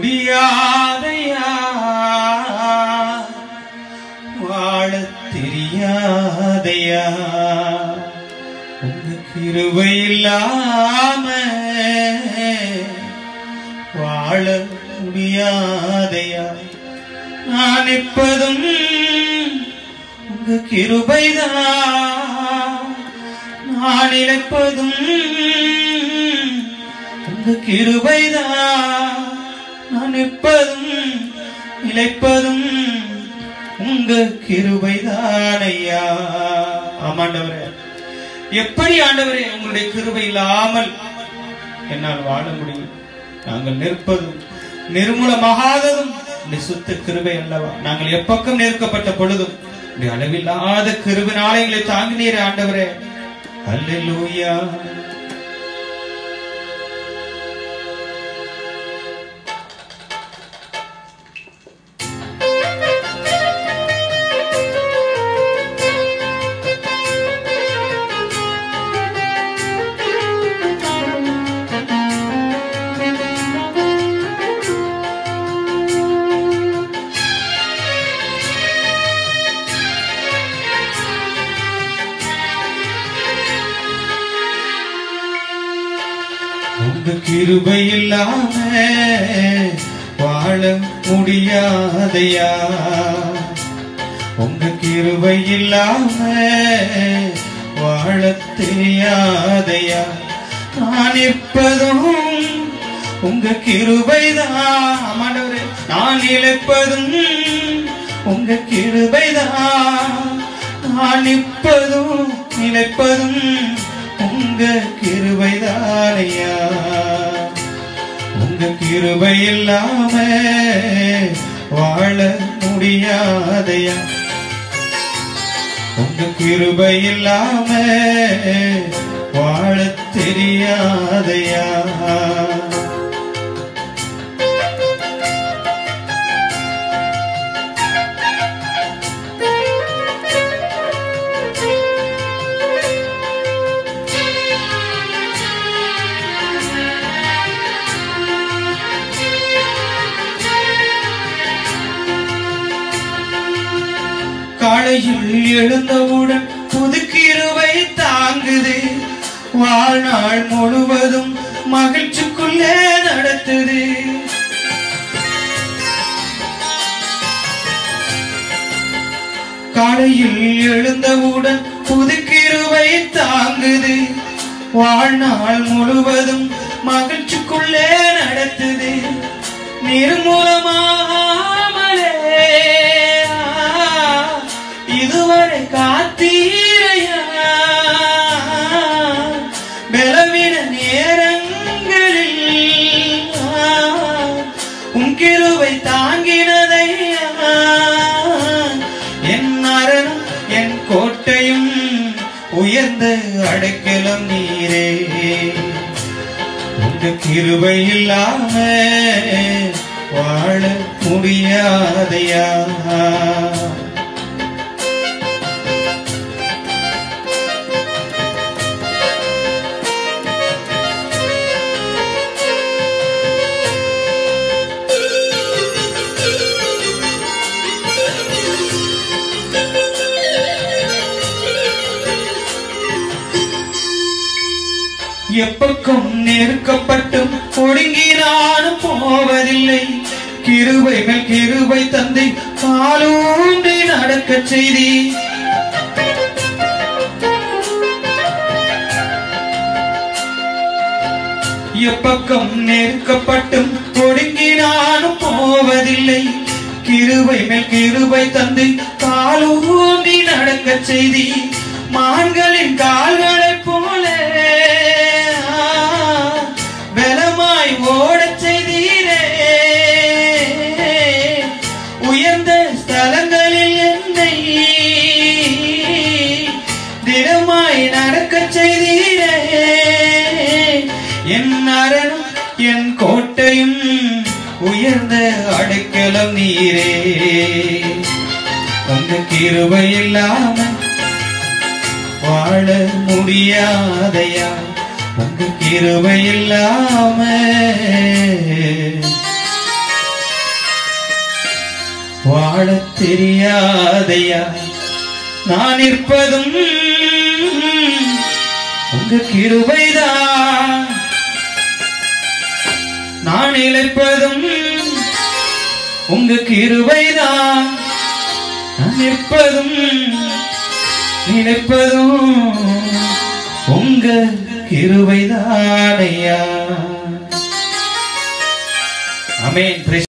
முடியாதையா வாழத் தெரியாதையா உங்க கிருபை இல்லாம வாழ முடியாதையா நான் எப்பதும் உங்க கிருபைதான் நான் இழப்பதும் உங்க கிருபைதான் நான் எப்பதும் இழைப்பதும் உங்க கிருபைதான் ஐயா ஆமாண்டவரே எப்படி ஆண்டவரே உங்களுடைய கிருபை இல்லாமல் என்னால் வாழ முடியும் நாங்கள் நிற்பதும் நிர்மூலமாகாததும் இந்த சுத்த கிருபை அல்லவா நாங்கள் எப்பக்கம் நெருக்கப்பட்ட பொழுதும் இந்த அளவில்லாத கிருபினாலே எங்களை தாங்கினீரே ஆண்டவரே அல்லேலூயா உங்க கிருபை இல்லாம வாழ முடியாதையா உங்க கிருபை இல்லாம வாழ தெரியாதையா நான் இருப்பதும் உங்க கிருபைதான் ஆமாண்டவரே நான் இழைப்பதும் உங்க கிருபைதான் நான் நிற்பதும் நிலைப்பதும் உங்க கிருபைதானையா உங்க கிருபை இல்லாம வாழ முடியாதையா உங்க கிருபை இல்லாம வாழ தெரியாதையா காலையில் எழுந்தவுடன் புதுக்கிருவை தாங்குது வாழ்நாள் முழுவதும் மகிழ்ச்சிக்குள்ளே நடத்துது காலையில் எழுந்தவுடன் புதுக்கிருவை தாங்குது வாழ்நாள் முழுவதும் மகிழ்ச்சிக்குள்ளே நடத்துது நிர்மூலமாகாமலே இதுவரை காத்தீரையா பலவீன நேரங்களில் உன் கிருவை தாங்கினதையா என் அரணம் என் கோட்டையும் உயர்ந்த அடைக்கலம் நீரே உங்க கிருபை இல்லாம வாழ முடியாதையா எப்பக்கம் நெருக்கப்பட்டும் ஒடுங்கினாலும் போவதில்லை கிருபை மேல் கிருபை தந்தை காலூன்றி நடக்கச் செய்தி எப்பக்கம் நெருக்கப்பட்டும் ஒடுங்கினாலும் போவதில்லை கிருபை மேல் கிருபை தந்து காலூன்றி நடக்கச் செய்தி மான்களின் கால்களைப் போல பலமாய் ஓடச் செய்தீரே உயர்ந்த ஸ்தலங்களில் என்னை தினமாய் நடக்கச் செய்தீரே என் அரணும் என் கோட்டையும் உயர்ந்த அடைக்கலம் நீரே உங்க கிருபை இல்லாம வாழ முடியாதையா உங்க கிருபை இல்லாம வாழத் தெரியாதையா நான் இருப்பதும் உங்க கிருபைதான் நான் இழைப்பதும் உங்க கிருபைதான் நான் நிற்பதும் நினைப்பதும் உங்க கிருபைதானையா அமேன்